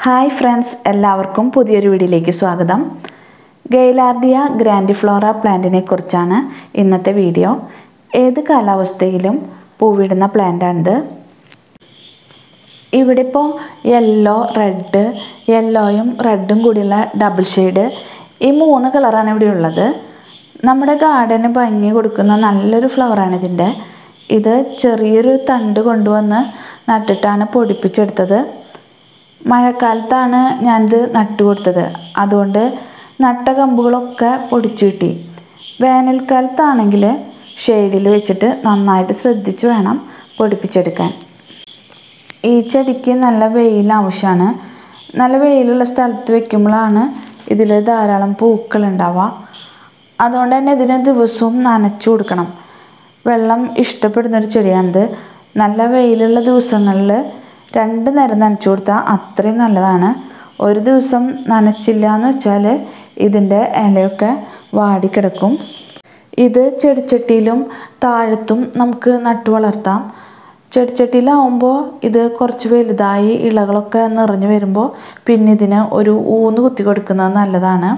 hi friends എല്ലാവർക്കും പുതിയൊരു വീഡിയോയിലേക്ക് സ്വാഗതം ഗെയിലാർഡിയ ഗ്രാൻഡിഫ്ലോറ പ്ലാന്റിനെ കുറിച്ചാണ് ഇന്നത്തെ വീഡിയോ ഏത് കാലാവസ്ഥയിലും പൂവിടുന്ന പ്ലാന്റാണിത് ഇവിടെ ഇപ്പോൾ യെല്ലോ റെഡ് യെല്ലോയും റെഡും കൂടിയുള്ള ഡബിൾ ഷെയ്ഡ് ഈ മൂന്ന് കളറാണ് ഇവിടെ ഉള്ളത് നമ്മുടെ ഗാർഡന് ഭംഗി കൊടുക്കുന്ന നല്ലൊരു ഫ്ലവറാണ് ഇതിൻ്റെ ഇത് ചെറിയൊരു തണ്ട് കൊണ്ടുവന്ന് നട്ടിട്ടാണ് പൊടിപ്പിച്ചെടുത്തത് മഴക്കാലത്താണ് ഞാനിത് നട്ടു കൊടുത്തത് അതുകൊണ്ട് നട്ട കമ്പുകളൊക്കെ പൊടിച്ചു കിട്ടി വേനൽക്കാലത്താണെങ്കിൽ ഷെയ്ഡിൽ വെച്ചിട്ട് നന്നായിട്ട് ശ്രദ്ധിച്ച് വേണം പൊടിപ്പിച്ചെടുക്കാൻ ഈ ചെടിക്ക് നല്ല വെയിൽ ആവശ്യമാണ് നല്ല വെയിലുള്ള സ്ഥലത്ത് വെക്കുമ്പോഴാണ് ഇതിൽ ധാരാളം പൂക്കൾ ഉണ്ടാവുക അതുകൊണ്ട് തന്നെ ഇതിന് ദിവസവും നനച്ചു കൊടുക്കണം വെള്ളം ഇഷ്ടപ്പെടുന്നൊരു ചെടിയാണിത് നല്ല വെയിലുള്ള ദിവസങ്ങളിൽ രണ്ട് നേരം നനച്ചു കൊടുത്താൽ അത്രയും നല്ലതാണ് ഒരു ദിവസം നനച്ചില്ല എന്ന് വെച്ചാൽ ഇതിൻ്റെ ഇലയൊക്കെ വാടിക്കിടക്കും ഇത് ചെടിച്ചട്ടിയിലും താഴത്തും നമുക്ക് നട്ടു വളർത്താം ചെടിച്ചട്ടിയിലാവുമ്പോൾ ഇത് കുറച്ച് വലുതായി ഇലകളൊക്കെ നിറഞ്ഞു വരുമ്പോൾ പിന്നെ ഇതിന് ഒരു ഊന്ന് കുത്തി കൊടുക്കുന്നത് നല്ലതാണ്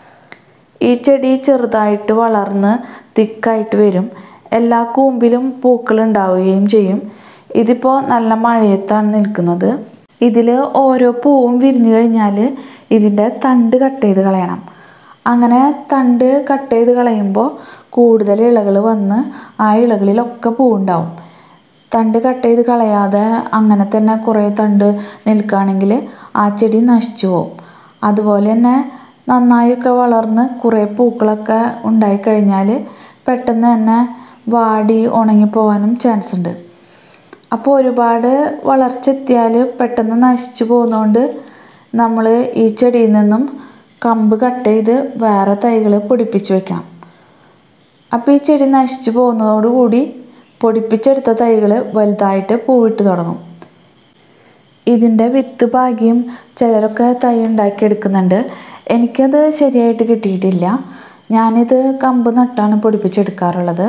ഈ ചെടി ചെറുതായിട്ട് വളർന്ന് തിക്കായിട്ട് വരും എല്ലാ കൂമ്പിലും പൂക്കൾ ഉണ്ടാവുകയും ചെയ്യും ഇതിപ്പോൾ നല്ല മഴയത്താണ് നിൽക്കുന്നത് ഇതിൽ ഓരോ പൂവും വിരിഞ്ഞു കഴിഞ്ഞാൽ ഇതിൻ്റെ തണ്ട് കട്ട് ചെയ്ത് കളയണം അങ്ങനെ തണ്ട് കട്ട് ചെയ്ത് കളയുമ്പോൾ കൂടുതൽ ഇലകൾ വന്ന് ആ ഇലകളിലൊക്കെ പൂവുണ്ടാവും തണ്ട് കട്ട് ചെയ്ത് കളയാതെ അങ്ങനെ തന്നെ കുറേ തണ്ട് നിൽക്കുകയാണെങ്കിൽ ആ ചെടി നശിച്ചു പോകും അതുപോലെ തന്നെ നന്നായൊക്കെ വളർന്ന് കുറേ പൂക്കളൊക്കെ ഉണ്ടായിക്കഴിഞ്ഞാൽ പെട്ടെന്ന് തന്നെ വാടി ഉണങ്ങിപ്പോവാനും ചാൻസ് ഉണ്ട് അപ്പോൾ ഒരുപാട് വളർച്ച എത്തിയാൽ പെട്ടെന്ന് നശിച്ചു പോകുന്നതുകൊണ്ട് നമ്മൾ ഈ ചെടിയിൽ നിന്നും കമ്പ് കട്ട് ചെയ്ത് വേറെ തൈകൾ പൊടിപ്പിച്ച് വെക്കാം അപ്പോൾ ഈ ചെടി നശിച്ചു പോകുന്നതോടുകൂടി പൊടിപ്പിച്ചെടുത്ത തൈകൾ വലുതായിട്ട് പൂവിട്ട് തുടങ്ങും ഇതിൻ്റെ വിത്ത് ഭാഗ്യം ചിലരൊക്കെ തൈ ഉണ്ടാക്കിയെടുക്കുന്നുണ്ട് എനിക്കത് ശരിയായിട്ട് കിട്ടിയിട്ടില്ല ഞാനിത് കമ്പ് നട്ടാണ് പൊടിപ്പിച്ചെടുക്കാറുള്ളത്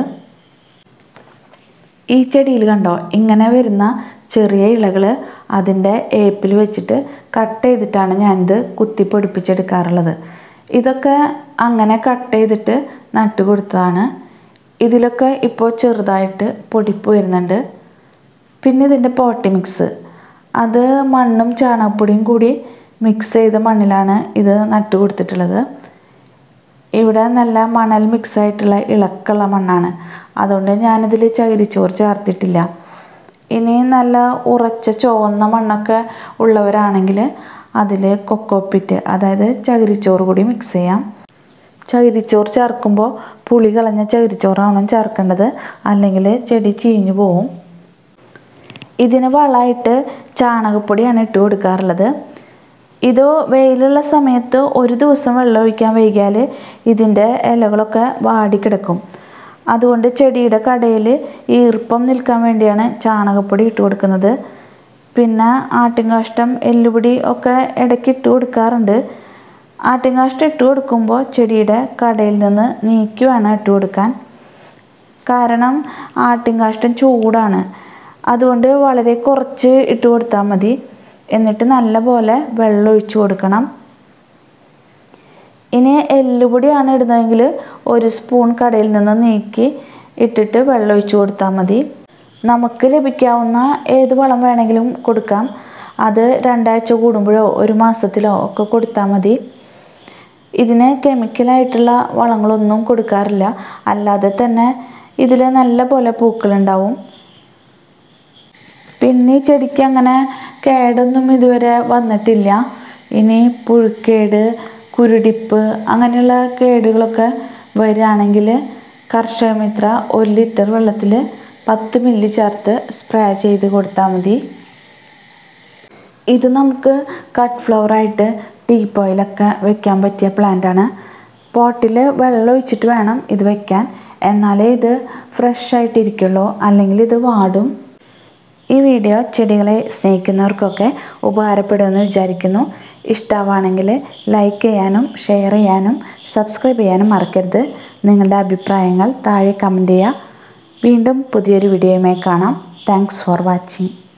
ഈ ചെടിയിൽ കണ്ടോ ഇങ്ങനെ വരുന്ന ചെറിയ ഇലകൾ അതിൻ്റെ ഏപ്പിൽ വെച്ചിട്ട് കട്ട് ചെയ്തിട്ടാണ് ഞാനിത് കുത്തി പൊടിപ്പിച്ചെടുക്കാറുള്ളത് ഇതൊക്കെ അങ്ങനെ കട്ട് ചെയ്തിട്ട് നട്ടു കൊടുത്തതാണ് ഇതിലൊക്കെ ഇപ്പോൾ ചെറുതായിട്ട് പൊടിപ്പ് വരുന്നുണ്ട് പിന്നെ ഇതിൻ്റെ പോട്ടി മിക്സ് അത് മണ്ണും ചാണകപ്പൊടിയും കൂടി മിക്സ് ചെയ്ത മണ്ണിലാണ് ഇത് നട്ടു കൊടുത്തിട്ടുള്ളത് ഇവിടെ നല്ല മണൽ മിക്സ് ആയിട്ടുള്ള ഇളക്കുള്ള മണ്ണാണ് അതുകൊണ്ട് ഞാനിതിൽ ചകിരിച്ചോറ് ചേർത്തിട്ടില്ല ഇനി നല്ല ഉറച്ച ചുവന്ന മണ്ണൊക്കെ ഉള്ളവരാണെങ്കിൽ അതിൽ കൊക്കോപ്പിറ്റ് അതായത് ചകിരിച്ചോറ് കൂടി മിക്സ് ചെയ്യാം ചകിരിച്ചോറ് ചേർക്കുമ്പോൾ പുളി കളഞ്ഞ ചകിരിച്ചോറാവണം ചേർക്കേണ്ടത് അല്ലെങ്കിൽ ചെടി ചീഞ്ഞു പോവും ഇതിന് വളമായിട്ട് ചാണകപ്പൊടിയാണ് ഇട്ട് കൊടുക്കാറുള്ളത് ഇത് വെയിലുള്ള സമയത്ത് ഒരു ദിവസം വെള്ളം ഒഴിക്കാൻ വൈകിയാൽ ഇതിൻ്റെ ഇലകളൊക്കെ വാടിക്കിടക്കും അതുകൊണ്ട് ചെടിയുടെ കടയിൽ ഈർപ്പം നിൽക്കാൻ വേണ്ടിയാണ് ചാണകപ്പൊടി ഇട്ട് കൊടുക്കുന്നത് പിന്നെ ആട്ടിൻകാഷ്ടം എല്ലുപൊടി ഒക്കെ ഇടയ്ക്ക് ഇട്ട് കൊടുക്കാറുണ്ട് ആട്ടിൻകാഷ്ടം ഇട്ട് കൊടുക്കുമ്പോൾ ചെടിയുടെ കടയിൽ നിന്ന് നീക്കി വേണം ഇട്ട് കൊടുക്കാൻ കാരണം ആട്ടിൻകാഷ്ടം ചൂടാണ് അതുകൊണ്ട് വളരെ കുറച്ച് ഇട്ട് കൊടുത്താൽ മതി എന്നിട്ട് നല്ല പോലെ വെള്ളം ഒഴിച്ചു കൊടുക്കണം ഇനി എല്ലുപൊടിയാണ് ഇടുന്നതെങ്കിൽ ഒരു സ്പൂൺ കടയിൽ നിന്ന് നീക്കി ഇട്ടിട്ട് വെള്ളം ഒഴിച്ചു കൊടുത്താൽ മതി നമുക്ക് ലഭിക്കാവുന്ന ഏത് വളം വേണമെങ്കിലും കൊടുക്കാം അത് രണ്ടാഴ്ച കൂടുമ്പോഴോ ഒരു മാസത്തിലോ ഒക്കെ കൊടുത്താൽ മതി ഇതിന് കെമിക്കലായിട്ടുള്ള വളങ്ങളൊന്നും കൊടുക്കാറില്ല അല്ലാതെ തന്നെ ഇതിൽ നല്ല പോലെ പൂക്കളുണ്ടാവും പിന്നെ ഈ ചെടിക്ക് അങ്ങനെ കേടൊന്നും ഇതുവരെ വന്നിട്ടില്ല ഇനി പുഴുക്കേട് കുരുടിപ്പ് അങ്ങനെയുള്ള കേടുകളൊക്കെ വരികയാണെങ്കിൽ കർഷകമിത്ര ഒരു ലിറ്റർ വെള്ളത്തിൽ പത്ത് മില്ലി ചേർത്ത് സ്പ്രേ ചെയ്ത് കൊടുത്താൽ മതി ഇത് നമുക്ക് കട്ട് ഫ്ലവറായിട്ട് ടീപ്പോയിലൊക്കെ വെക്കാൻ പറ്റിയ പ്ലാന്റാണ് പോട്ടിൽ വെള്ളം ഒഴിച്ചിട്ട് വേണം ഇത് വെക്കാൻ എന്നാലേ ഇത് ഫ്രഷ് ആയിട്ടിരിക്കുള്ളൂ അല്ലെങ്കിൽ ഇത് വാടും ഈ വീഡിയോ ചെടികളെ സ്നേഹിക്കുന്നവർക്കൊക്കെ ഉപകാരപ്പെടുമെന്ന് വിചാരിക്കുന്നു ഇഷ്ടമാണെങ്കിൽ ലൈക്ക് ചെയ്യാനും ഷെയർ ചെയ്യാനും സബ്സ്ക്രൈബ് ചെയ്യാനും മറക്കരുത് നിങ്ങളുടെ അഭിപ്രായങ്ങൾ താഴെ കമൻറ്റ് ചെയ്യുക വീണ്ടും പുതിയൊരു വീഡിയോയുമായി കാണാം താങ്ക്സ് ഫോർ വാച്ചിങ്